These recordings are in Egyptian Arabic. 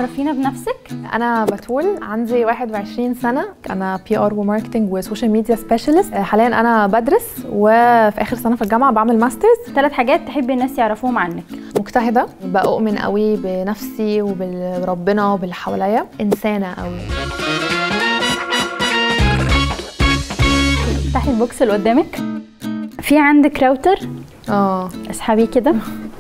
عرفينا بنفسك انا بتول عندي 21 سنه انا بي ار وماركتنج وسوشيال ميديا سبيشالست حاليا انا بدرس وفي اخر سنه في الجامعه بعمل ماسترز ثلاث حاجات تحبي الناس يعرفوهم عنك مجتهده بؤمن قوي بنفسي وبربنا وباللي حواليا انسانه قوي افتحي البوكس اللي قدامك في عندك راوتر اه اسحبيه كده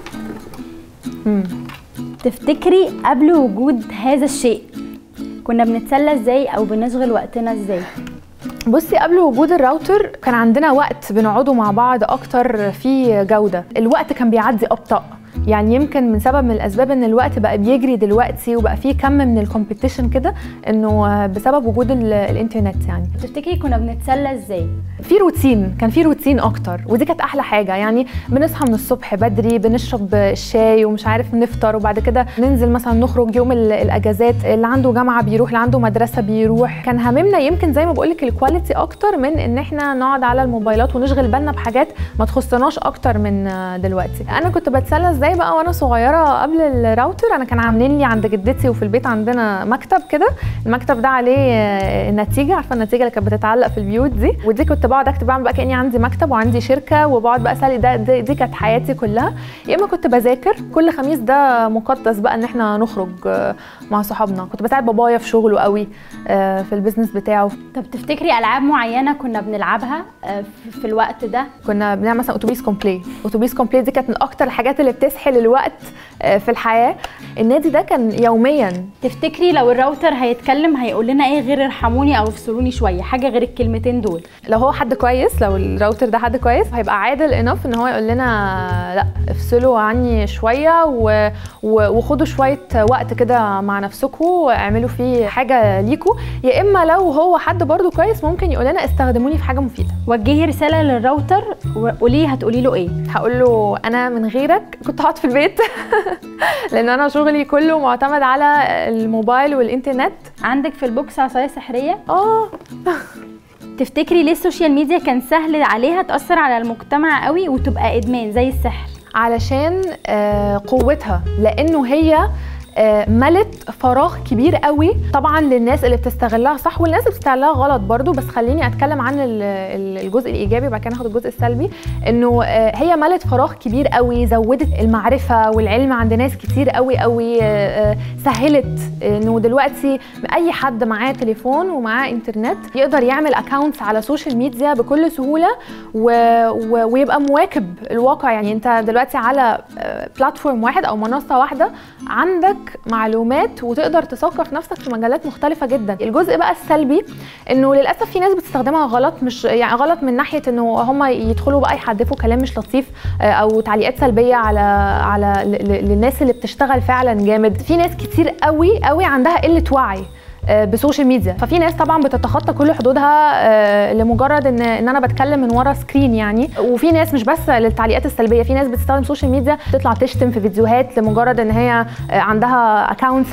مم. تفتكري قبل وجود هذا الشيء كنا بنتسلى ازاي او بنشغل وقتنا ازاي بصي قبل وجود الراوتر كان عندنا وقت بنقعده مع بعض اكتر في جوده الوقت كان بيعدي ابطا يعني يمكن من سبب من الاسباب ان الوقت بقى بيجري دلوقتي وبقى فيه كم من الكومبيتيشن كده انه بسبب وجود ال- الانترنت يعني تفتكري كنا بنتسلى ازاي في روتين كان في روتين اكتر ودي كانت احلى حاجه يعني بنصحى من الصبح بدري بنشرب الشاي ومش عارف نفطر وبعد كده ننزل مثلا نخرج يوم ال- الاجازات اللي عنده جامعه بيروح اللي عنده مدرسه بيروح كان هممنا يمكن زي ما بقول لك الكواليتي اكتر من ان احنا نقعد على الموبايلات ونشغل بالنا بحاجات ما تخصناش اكتر من آه، دلوقتي انا كنت بتسلى ازاي بقى وانا صغيره قبل الراوتر انا كان عاملين لي عند جدتي وفي البيت عندنا مكتب كده المكتب ده عليه آه، النتيجه عارفه النتيجه اللي كانت بتتعلق في البيوت دي ودي كنت بقعد اكتب بعمل بقى كاني عندي مكتب وعندي شركه وبقعد بقى اسالي ده دي, دي كانت حياتي كلها يا اما كنت بذاكر كل خميس ده مقدس بقى ان احنا نخرج آه، مع صحابنا كنت بساعد بابايا في شغله قوي آه، في البيزنس بتاعه طب تفتكري العاب معينه كنا بنلعبها آه، في- في الوقت ده كنا بنعمل مثلا اتوبيس كومبلي اتوبيس كومبلي دي كانت من اكتر الحاجات اللي بتسحل الوقت آه، في الحياه النادي ده كان يوميا تفتكري لو الراوتر هيتكلم هيقول لنا ايه غير ارحموني او افصلوني شويه حاجه غير الكلمتين دول لو هو حد كويس لو الراوتر ده حد كويس هيبقى عادل انف ان هو يقول لنا لا افصلوا عني شويه و... و... وخدوا شويه وقت كده مع نفسكم واعملوا فيه حاجه ليكوا يا اما لو هو حد برضو كويس ممكن يقول لنا استخدموني في حاجه مفيده وجهي رساله للراوتر وقولي هتقولي له ايه هقول له انا من غيرك كنت هقعد في البيت لان انا شغلي كله معتمد على الموبايل والانترنت عندك في البوكس عصايه سحريه اه تفتكري ليه السوشيال ميديا كان سهل عليها تاثر على المجتمع قوي وتبقى ادمان زي السحر علشان آه، قوتها لانه هي آه، ملت فراغ كبير قوي طبعا للناس اللي بتستغلها صح والناس اللي بتستغلها غلط برضو بس خليني اتكلم عن ال- ال- الجزء الايجابي وبعد كده ناخد الجزء السلبي انه آه، هي ملت فراغ كبير قوي زودت المعرفه والعلم عند ناس كتير قوي قوي آه، آه، سهلت انه دلوقتي اي حد معاه تليفون ومعاه انترنت يقدر يعمل اكونتس على سوشيال ميديا بكل سهوله و... و... ويبقى مواكب الواقع يعني انت دلوقتي على بلاتفورم واحد او منصه واحده عندك معلومات وتقدر تثقف نفسك في مجالات مختلفه جدا الجزء بقى السلبي انه للاسف في ناس بتستخدمها غلط مش يعني غلط من ناحيه انه هم يدخلوا بقى يحدفوا كلام مش لطيف آه، او تعليقات سلبيه على على ل- ل- للناس اللي بتشتغل فعلا جامد في ناس كتير قوي قوي عندها قله وعي آه، بسوشيال ميديا ففي ناس طبعا بتتخطى كل حدودها آه، لمجرد ان ان انا بتكلم من ورا سكرين يعني وفي ناس مش بس للتعليقات السلبيه في ناس بتستخدم سوشيال ميديا تطلع تشتم في فيديوهات لمجرد ان هي آه، عندها اكونتس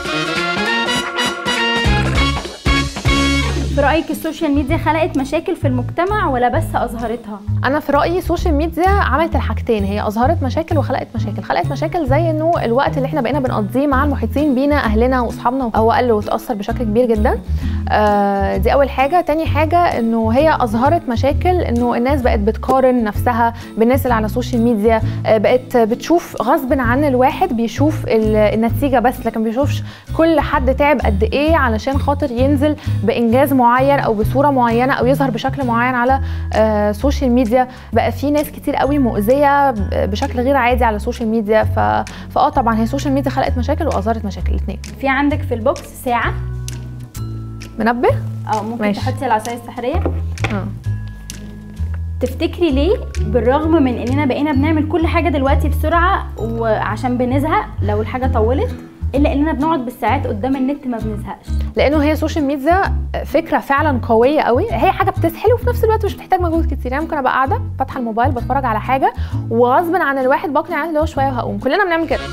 في رايك السوشيال ميديا خلقت مشاكل في المجتمع ولا بس اظهرتها انا في رايي السوشيال ميديا عملت الحاجتين هي اظهرت مشاكل وخلقت مشاكل خلقت مشاكل زي انه الوقت اللي احنا بقينا بنقضيه مع المحيطين بينا اهلنا واصحابنا هو قل وتاثر بشكل كبير جدا آه دي اول حاجه تاني حاجه انه هي اظهرت مشاكل انه الناس بقت بتقارن نفسها بالناس اللي على السوشيال ميديا آه بقت بتشوف غصب عن الواحد بيشوف ال- النتيجه بس لكن بيشوفش كل حد تعب قد ايه علشان خاطر ينزل بانجاز معين او بصوره معينه او يظهر بشكل معين على آه، السوشيال ميديا بقى في ناس كتير قوي مؤذيه ب- بشكل غير عادي على السوشيال ميديا ف... فاه طبعا هي السوشيال ميديا خلقت مشاكل واظهرت مشاكل الاثنين في عندك في البوكس ساعه منبه او ممكن ماشي. تحطي العصايه السحريه اه تفتكري ليه بالرغم من اننا بقينا بنعمل كل حاجه دلوقتي بسرعه وعشان بنزهق لو الحاجه طولت الا اننا بنقعد بالساعات قدام النت ما بنزهقش لانه هي السوشيال ميديا فكره فعلا قويه قوي هي حاجه بتسهل وفي نفس الوقت مش بتحتاج مجهود كتير يعني ممكن ابقى قاعده فاتحه الموبايل بتفرج على حاجه وغصب عن الواحد بقنع نفسي اللي هو شويه وهقوم كلنا بنعمل كده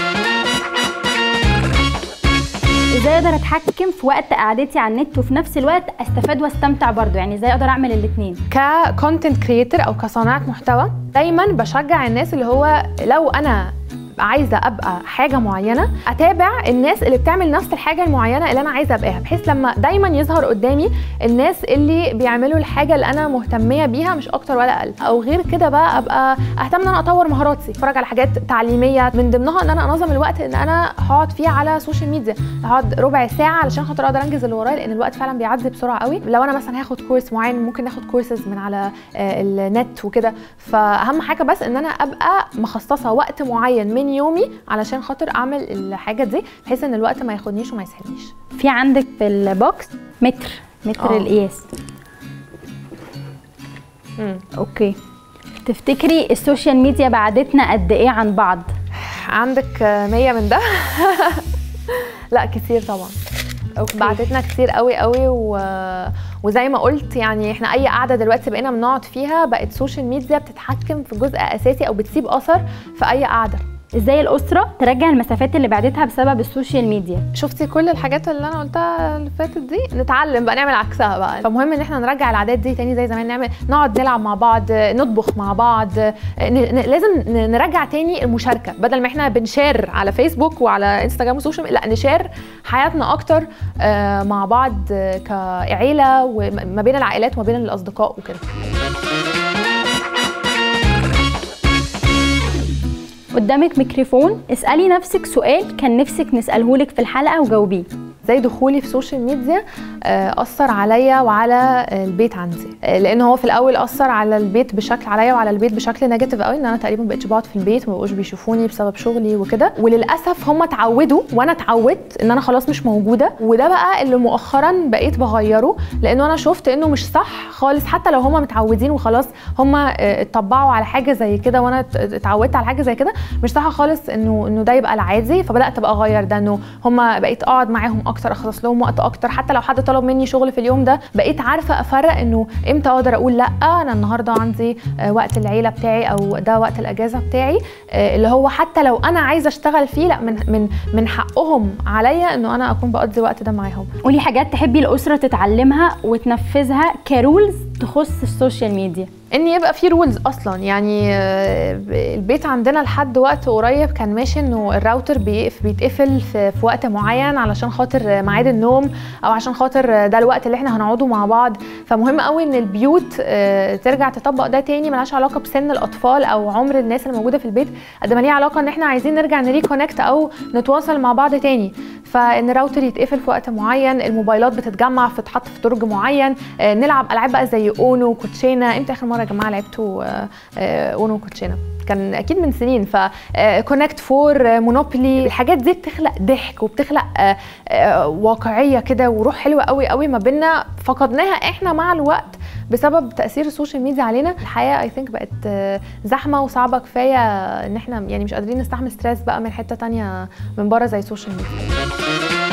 ازاي اقدر اتحكم في وقت قعدتي على النت وفي نفس الوقت استفاد واستمتع برضو يعني ازاي اقدر اعمل الاثنين ككونتنت كريتور او كصانعه محتوى دايما بشجع الناس اللي هو لو انا عايزه ابقى حاجه معينه اتابع الناس اللي بتعمل نفس الحاجه المعينه اللي انا عايزه ابقاها بحيث لما دايما يظهر قدامي الناس اللي بيعملوا الحاجه اللي انا مهتميه بيها مش اكتر ولا اقل او غير كده بقى ابقى اهتم ان انا اطور مهاراتي اتفرج على حاجات تعليميه من ضمنها ان انا انظم الوقت ان انا هقعد فيه على السوشيال ميديا هقعد ربع ساعه علشان خاطر اقدر انجز اللي ورايا لان الوقت فعلا بيعدي بسرعه قوي لو انا مثلا هاخد كورس معين ممكن ناخد كورسز من على آه، النت وكده فاهم حاجه بس ان انا ابقى مخصصه وقت معين من يومي علشان خاطر اعمل الحاجه دي بحيث ان الوقت ما ياخدنيش وما يسحبنيش في عندك في البوكس متر متر آه. القياس اوكي تفتكري السوشيال ميديا بعدتنا قد ايه عن بعض عندك آه، 100 من ده لا كتير طبعا اوكي بعتتنا كتير قوي قوي و... وزي ما قلت يعني احنا اي قعده دلوقتي بقينا بنقعد فيها بقت سوشيال ميديا بتتحكم في جزء اساسي او بتسيب اثر في اي قعده ازاي الاسره ترجع المسافات اللي بعدتها بسبب السوشيال ميديا شفتي كل الحاجات اللي انا قلتها اللي فاتت دي نتعلم بقى نعمل عكسها بقى فمهم ان احنا نرجع العادات دي تاني زي زمان نعمل نقعد نلعب مع بعض نطبخ مع بعض ن... ن... لازم ن- نرجع تاني المشاركه بدل ما احنا بنشير على فيسبوك وعلى انستغرام وسوشيال ميديا، لا نشير حياتنا اكتر آه، مع بعض آه، كعيله وما بين العائلات وما بين الاصدقاء وكده قدامك ميكروفون اسالي نفسك سؤال كان نفسك نساله لك في الحلقه وجاوبيه زي دخولي في السوشيال ميديا آه، اثر عليا وعلى البيت عندي آه، لان هو في الاول اثر على البيت بشكل عليا وعلى البيت بشكل نيجاتيف قوي ان انا تقريبا ما بقتش بقعد في البيت وما بقوش بيشوفوني بسبب شغلي وكده وللاسف هم اتعودوا وانا اتعودت ان انا خلاص مش موجوده وده بقى اللي مؤخرا بقيت بغيره لانه انا شفت انه مش صح خالص حتى لو هم متعودين وخلاص هم آه، اتطبعوا على حاجه زي كده وانا ات- اتعودت على حاجه زي كده مش صح خالص انه انه ده يبقى العادي فبدات ابقى اغير ده انه هم بقيت اقعد معاهم اكتر اخصص لهم وقت اكتر حتى لو حد طلب مني شغل في اليوم ده بقيت عارفه افرق انه امتى اقدر اقول لا انا النهارده عندي آه، وقت العيله بتاعي او ده وقت الاجازه بتاعي آه، اللي هو حتى لو انا عايزه اشتغل فيه لا من من من حقهم عليا انه انا اكون بقضي وقت ده معاهم قولي حاجات تحبي الاسره تتعلمها وتنفذها كرولز تخص السوشيال ميديا ان يبقى في رولز اصلا يعني آه، البيت عندنا لحد وقت قريب كان ماشي انه الراوتر بيقف بيتقفل في, في وقت معين علشان خاطر ميعاد النوم او عشان خاطر ده الوقت اللي احنا هنقعده مع بعض فمهم قوي ان البيوت آه، ترجع تطبق ده تاني ملهاش علاقه بسن الاطفال او عمر الناس اللي موجوده في البيت قد ما ليه علاقه ان احنا عايزين نرجع نريكونكت او نتواصل مع بعض تاني فان الراوتر يتقفل في وقت معين الموبايلات بتتجمع في تحط في درج معين آه، نلعب العاب بقى زي اونو كوتشينا امتى اخر مره يا جماعه لعبتوا آه، آه، اونو كوتشينا كان اكيد من سنين ف كونكت فور مونوبولي الحاجات دي بتخلق ضحك وبتخلق آه، آه، واقعيه كده وروح حلوه قوي قوي ما بينا فقدناها احنا مع الوقت بسبب تاثير السوشيال ميديا علينا الحياه اي ثينك بقت آه، زحمه وصعبه كفايه ان احنا يعني مش قادرين نستحمل ستريس بقى من حته تانية من بره زي السوشيال ميديا